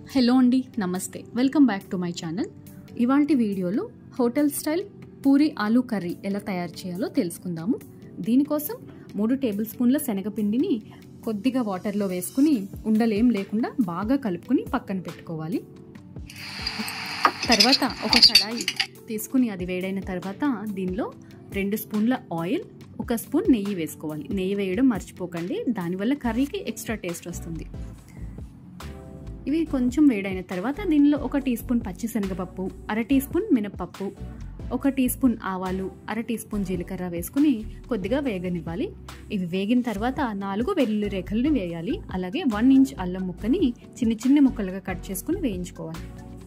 hello అండి namaste welcome back to my channel ఇవాల్టి వీడియోలో hotel style puri aloo curry ఎలా తయారు చేయాలో తెలుసుకుందాము దీనికోసం మూడు టేబుల్ స్పూన్ల శనగపిండిని కొద్దిగా వాటర్లో వేసుకుని ఉండలేం లేకుండా బాగా కలుపుకుని పక్కన పెట్టుకోవాలి తర్వాత ఒక కడాయి తీసుకుని అది వేడైన తర్వాత దీనిలో రెండు స్పూన్ల ఆయిల్ ఒక స్పూన్ నెయ్యి వేసుకోవాలి నెయ్యి వేయడం మర్చిపోకండి దానివల్ల కర్రీకి ఎక్స్ట్రా టేస్ట్ వస్తుంది ఇవి కొంచెం వేడైన తర్వాత దీనిలో ఒక టీ స్పూన్ పచ్చిశనగపప్పు అర టీ స్పూన్ మినప్పప్పు ఒక టీ స్పూన్ ఆవాలు అర టీ స్పూన్ జీలకర్ర వేసుకుని కొద్దిగా వేగనివ్వాలి ఇవి వేగిన తర్వాత నాలుగు వెల్లుల్లి రేఖల్ని వేయాలి అలాగే వన్ ఇంచ్ అల్లం ముక్కని చిన్న చిన్న ముక్కలుగా కట్ చేసుకుని వేయించుకోవాలి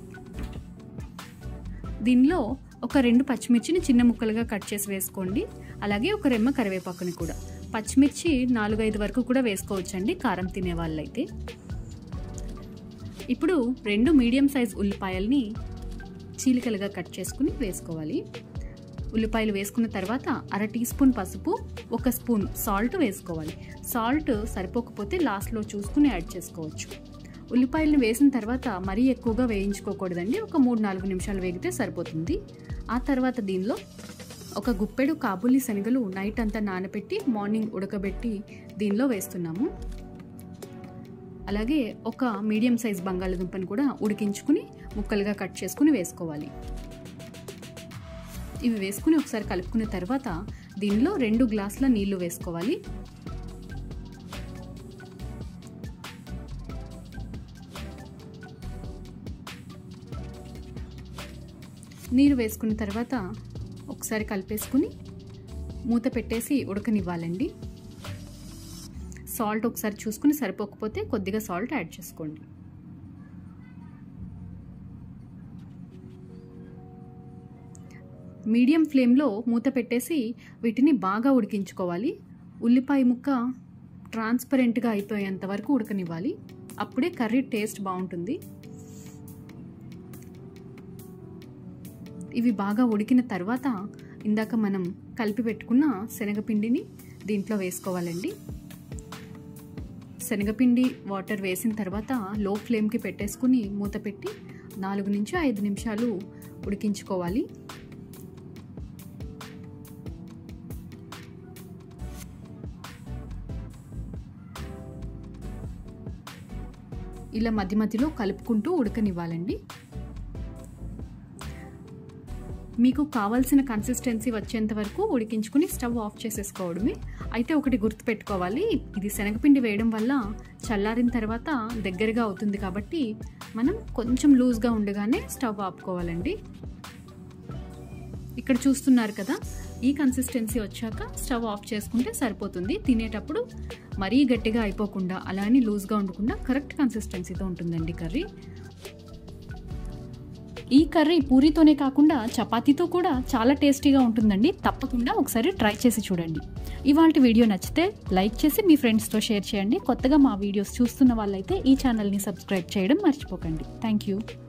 దీనిలో ఒక రెండు పచ్చిమిర్చిని చిన్న ముక్కలుగా కట్ చేసి వేసుకోండి అలాగే ఒక రెమ్మ కరివేపాకుని కూడా పచ్చిమిర్చి నాలుగైదు వరకు కూడా వేసుకోవచ్చండి కారం తినే వాళ్ళైతే ఇప్పుడు రెండు మీడియం సైజ్ ఉల్లిపాయల్ని చీలికలుగా కట్ చేసుకుని వేసుకోవాలి ఉల్లిపాయలు వేసుకున్న తర్వాత అర టీ స్పూన్ పసుపు ఒక స్పూన్ సాల్ట్ వేసుకోవాలి సాల్ట్ సరిపోకపోతే లాస్ట్లో చూసుకుని యాడ్ చేసుకోవచ్చు ఉల్లిపాయలను వేసిన తర్వాత మరీ ఎక్కువగా వేయించుకోకూడదండి ఒక మూడు నాలుగు నిమిషాలు వేగితే సరిపోతుంది ఆ తర్వాత దీనిలో ఒక గుప్పెడు కాబూలి శనగలు నైట్ అంతా నానబెట్టి మార్నింగ్ ఉడకబెట్టి దీనిలో వేస్తున్నాము అలాగే ఒక మీడియం సైజ్ బంగాళదుంపని కూడా ఉడికించుకుని ముక్కలుగా కట్ చేసుకుని వేసుకోవాలి ఇవి వేసుకుని ఒకసారి కలుపుకున్న తర్వాత దీనిలో రెండు గ్లాసుల నీళ్లు వేసుకోవాలి నీరు వేసుకున్న తర్వాత ఒకసారి కలిపేసుకుని మూత పెట్టేసి ఉడకనివ్వాలండి సాల్ట్ ఒకసారి చూసుకుని సరిపోకపోతే కొద్దిగా సాల్ట్ యాడ్ చేసుకోండి మీడియం ఫ్లేమ్లో మూత పెట్టేసి వీటిని బాగా ఉడికించుకోవాలి ఉల్లిపాయ ముక్క ట్రాన్స్పరెంట్గా అయిపోయేంత వరకు ఉడకనివ్వాలి అప్పుడే కర్రీ టేస్ట్ బాగుంటుంది ఇవి బాగా ఉడికిన తర్వాత ఇందాక మనం కలిపి పెట్టుకున్న శనగపిండిని దీంట్లో వేసుకోవాలండి శనగపిండి వాటర్ వేసిన తర్వాత లో ఫ్లేమ్కి పెట్టేసుకుని మూత పెట్టి నాలుగు నుంచి ఐదు నిమిషాలు ఉడికించుకోవాలి ఇలా మధ్య మధ్యలో కలుపుకుంటూ ఉడకనివ్వాలండి మీకు కావాల్సిన కన్సిస్టెన్సీ వచ్చేంత వరకు ఉడికించుకుని స్టవ్ ఆఫ్ చేసేసుకోవడమే అయితే ఒకటి గుర్తుపెట్టుకోవాలి ఇది శనగపిండి వేయడం వల్ల చల్లారిన తర్వాత దగ్గరగా అవుతుంది కాబట్టి మనం కొంచెం లూజ్గా ఉండగానే స్టవ్ ఆపుకోవాలండి ఇక్కడ చూస్తున్నారు కదా ఈ కన్సిస్టెన్సీ వచ్చాక స్టవ్ ఆఫ్ చేసుకుంటే సరిపోతుంది తినేటప్పుడు మరీ గట్టిగా అయిపోకుండా అలానే లూజ్గా ఉండకుండా కరెక్ట్ కన్సిస్టెన్సీతో ఉంటుందండి కర్రీ ఈ కర్రీ పూరితోనే కాకుండా చపాతీతో కూడా చాలా టేస్టీగా ఉంటుందండి తప్పకుండా ఒకసారి ట్రై చేసి చూడండి ఇవాళ వీడియో నచ్చితే లైక్ చేసి మీ ఫ్రెండ్స్తో షేర్ చేయండి కొత్తగా మా వీడియోస్ చూస్తున్న వాళ్ళైతే ఈ ఛానల్ని సబ్స్క్రైబ్ చేయడం మర్చిపోకండి థ్యాంక్ యూ